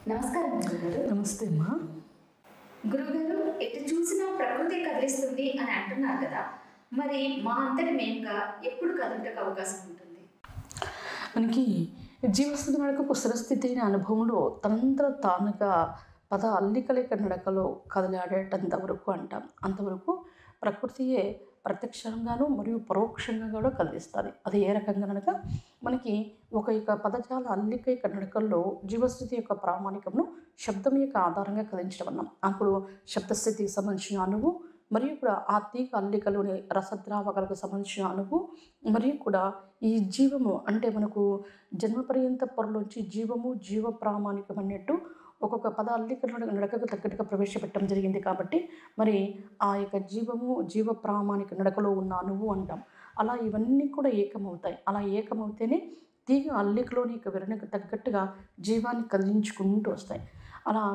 నమస్కారం గురుగారు నమస్తే అమ్మా గురుగారు ఎటు చూసినా ప్రకృతి కదిలిస్తుంది అని అంటున్నారు కదా మరి మా అంతటి మేముగా ఎప్పుడు కదులుటకు అవకాశం ఉంటుంది మనకి జీవస్థితి నడకకు స్థిరస్థితి అయిన అనుభవంలో తనంతర తానుగా పద అల్లికలేక నడకలో కదలాడేటంత వరకు అంటాం అంతవరకు ప్రకృతియే ప్రత్యక్షంగాను మరియు పరోక్షంగా కూడా కదిలిస్తుంది అది ఏ రకంగా అనగా మనకి ఒక యొక్క పదజాల అల్లిక యొక్క నడకల్లో జీవస్థితి యొక్క ప్రామాణికమును శబ్దం యొక్క ఆధారంగా కదిలించడం అన్నాం అప్పుడు శబ్దస్థితికి సంబంధించిన అణువు మరియు కూడా ఆ తీగ అల్లికలోని రసద్రావకాలకు సంబంధించిన అణువు మరియు కూడా ఈ జీవము అంటే మనకు జన్మ పర్యంత పొరలోంచి జీవము జీవ ప్రామాణికం అన్నట్టు ఒక్కొక్క పద అల్లికలో నడకకు తగ్గట్టుగా ప్రవేశపెట్టడం జరిగింది కాబట్టి మరి ఆ యొక్క జీవము జీవ ప్రామాణిక నడకలో ఉన్న అణువు అంటాం అలా ఇవన్నీ కూడా ఏకమవుతాయి అలా ఏకమవుతేనే తీగ అల్లికలోని యొక్క విరణకు తగ్గట్టుగా జీవాన్ని కదిలించుకుంటూ వస్తాయి అలా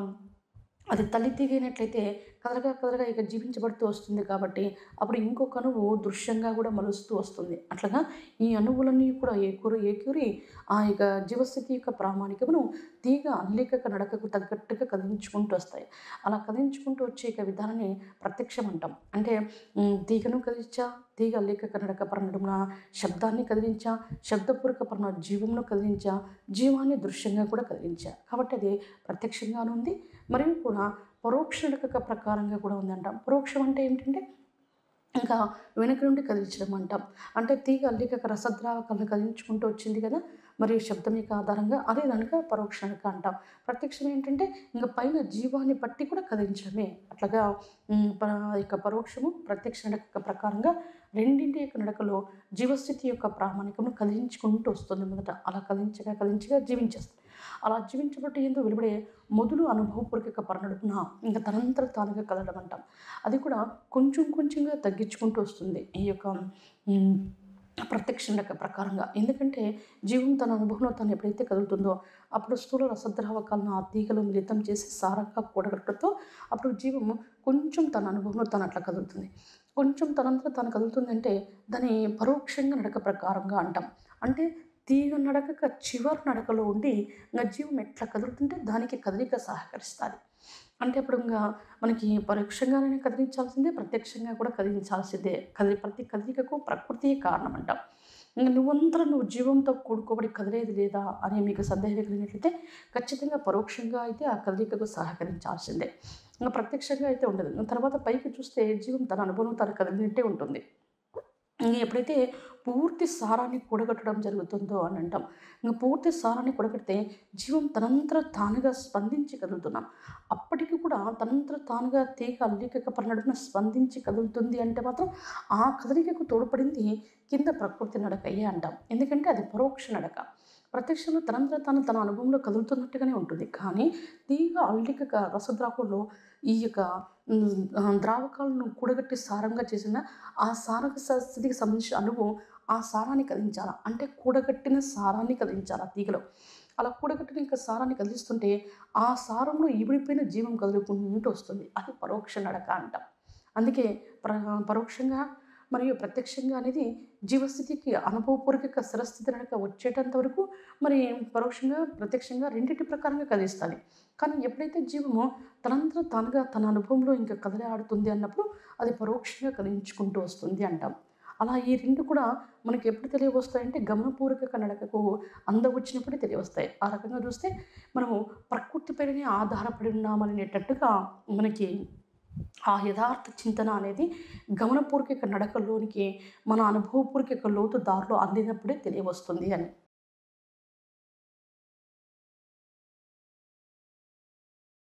అది తల్లి తీగైనట్లయితే కదలగా కదలగా ఇక జీవించబడుతూ వస్తుంది కాబట్టి అప్పుడు ఇంకొక అణువు దృశ్యంగా కూడా మలుస్తూ వస్తుంది అట్లాగా ఈ అణువులన్నీ కూడా ఏకూరి ఏకూరి ఆ యొక్క జీవస్థితి యొక్క ప్రామాణికమును తీగ అల్లిక నడకకు తగ్గట్టుగా కదిలించుకుంటూ వస్తాయి అలా కదిలించుకుంటూ వచ్చే ఇక విధానాన్ని ప్రత్యక్షం అంటాం అంటే ఉమ్, తీగను కదిలించా తీగ అల్లిక నడక పరనడుమున శబ్దాన్ని కదిలించా శబ్దపూర్వక పరణ జీవమును కదిలించా జీవాన్ని దృశ్యంగా కూడా కదిలించా కాబట్టి అది ప్రత్యక్షంగాను ఉంది మరియు కూడా పరోక్ష నడక ప్రకారంగా కూడా ఉందంటాం పరోక్షం అంటే ఏమిటంటే ఇంకా వెనక నుండి కదిలించడం అంటాం అంటే తీగ అల్లిక రసద్రావకాలను కదిలించుకుంటూ వచ్చింది కదా మరియు శబ్దం యొక్క ఆధారంగా అదే కనుక పరోక్ష నడక అంటాం ప్రత్యక్షం ఏంటంటే ఇంకా పైన జీవాన్ని బట్టి కూడా కదిలించడమే అట్లాగా ఉమ్, ప- ఇక పరోక్షము ప్రత్యక్ష నడక ప్రకారంగా రెండింటి యొక్క నడకలో జీవస్థితి యొక్క ప్రామాణికము కదిలించుకుంటూ వస్తుంది మొదట అలా కదిలించగా కదిలించగా జీవించేస్తుంది అలా జీవించబట్టి ఏందో వెలువడే మొదలు అనుభవపూర్వక పరనడుపున ఇంకా తనంతర తానుగా కదలడం అంటాం అది కూడా కొంచెం కొంచెంగా తగ్గించుకుంటూ వస్తుంది ఈ యొక్క ఉమ్, ప్రత్యక్ష నడక ప్రకారంగా ఎందుకంటే జీవం తన అనుభవంలో తను ఎప్పుడైతే కదులుతుందో అప్పుడు స్థూల రసద్రావకాలను ఆ తీగలో మిళితం చేసి సారంగా కూడగట్టడంతో అప్పుడు జీవము కొంచెం తన అనుభవంలో తను అట్లా కదులుతుంది కొంచెం తనంతట తను కదులుతుందంటే దాని పరోక్షంగా నడక ప్రకారంగా అంటాం అంటే తీగ నడక చివరి నడకలో ఉండి ఇంకా జీవం ఎట్లా కదులుతుంటే దానికి కదలిక సహకరిస్తుంది అంటే అప్పుడు ఇంకా మనకి పరోక్షంగానే కదిలించాల్సిందే ప్రత్యక్షంగా కూడా కదిలించాల్సిందే కదిలి ప్రతి కదలికకు ప్రకృతియే కారణం అంటాం ఇంకా నువ్వంతరం నువ్వు జీవంతో కూడుకోబడి కదిలేది లేదా అని మీకు సందేహం కలిగినట్లయితే ఖచ్చితంగా పరోక్షంగా అయితే ఆ కదలికకు సహకరించాల్సిందే ఇంకా ప్రత్యక్షంగా అయితే ఉండదు ఇంకా తర్వాత పైకి చూస్తే జీవం తన అనుభవం తను కదిలినట్టే ఉంటుంది ఇంక ఎప్పుడైతే పూర్తి సారాన్ని కూడగట్టడం జరుగుతుందో అని అంటాం ఇంకా పూర్తి సారాన్ని కూడగడితే జీవం తనంతర తానుగా స్పందించి కదులుతున్నాం అప్పటికి కూడా తనంతర తానుగా తీగ అల్లిక పరనడున స్పందించి కదులుతుంది అంటే మాత్రం ఆ కదలికకు తోడ్పడింది కింద ప్రకృతి నడకయ్యే అంటాం ఎందుకంటే అది పరోక్ష నడక ప్రత్యక్షంలో తనంతర తాను తన అనుభవంలో కదులుతున్నట్టుగానే ఉంటుంది కానీ తీగ అల్లిక రసద్రాకుల్లో ఈ యొక్క ఉమ్, ఆ, ద్రావకాలను కూడగట్టి సారంగా చేసిన ఆ సారక స- స్థితికి సంబంధించిన అనుభవం ఆ సారాన్ని కదిలించాలా అంటే కూడగట్టిన సారాన్ని కదిలించాలా తీగలో అలా కూడగట్టిన ఇంకా సారాన్ని కదిలిస్తుంటే ఆ సారంలో ఇవిడిపోయిన జీవం కదులుకుంటూ వస్తుంది అది పరోక్ష నడక అంటాం అందుకే ప్ర పరోక్షంగా మరియు ప్రత్యక్షంగా అనేది జీవస్థితికి అనుభవపూర్వక స్థిరస్థితి నడక వచ్చేటంత వరకు మరి పరోక్షంగా ప్రత్యక్షంగా రెండింటి ప్రకారంగా కదిలిస్తుంది కానీ ఎప్పుడైతే జీవము తనంతర తానుగా తన అనుభవంలో ఇంకా కదలి ఆడుతుంది అన్నప్పుడు అది పరోక్షంగా కదిలించుకుంటూ వస్తుంది అంటాం అలా ఈ రెండు కూడా మనకి ఎప్పుడు తెలియవస్తాయంటే గమనపూర్వక నడకకు అంద వచ్చినప్పుడే తెలియవస్తాయి ఆ రకంగా చూస్తే మనము ప్రకృతిపైనే ఆధారపడి ఉన్నామనేటట్టుగా మనకి ఆ యథార్థ చింతన అనేది గమనపూర్వక నడకలోనికి మన అనుభవపూర్వక లోతు దారిలో అందినప్పుడే తెలియవస్తుంది అని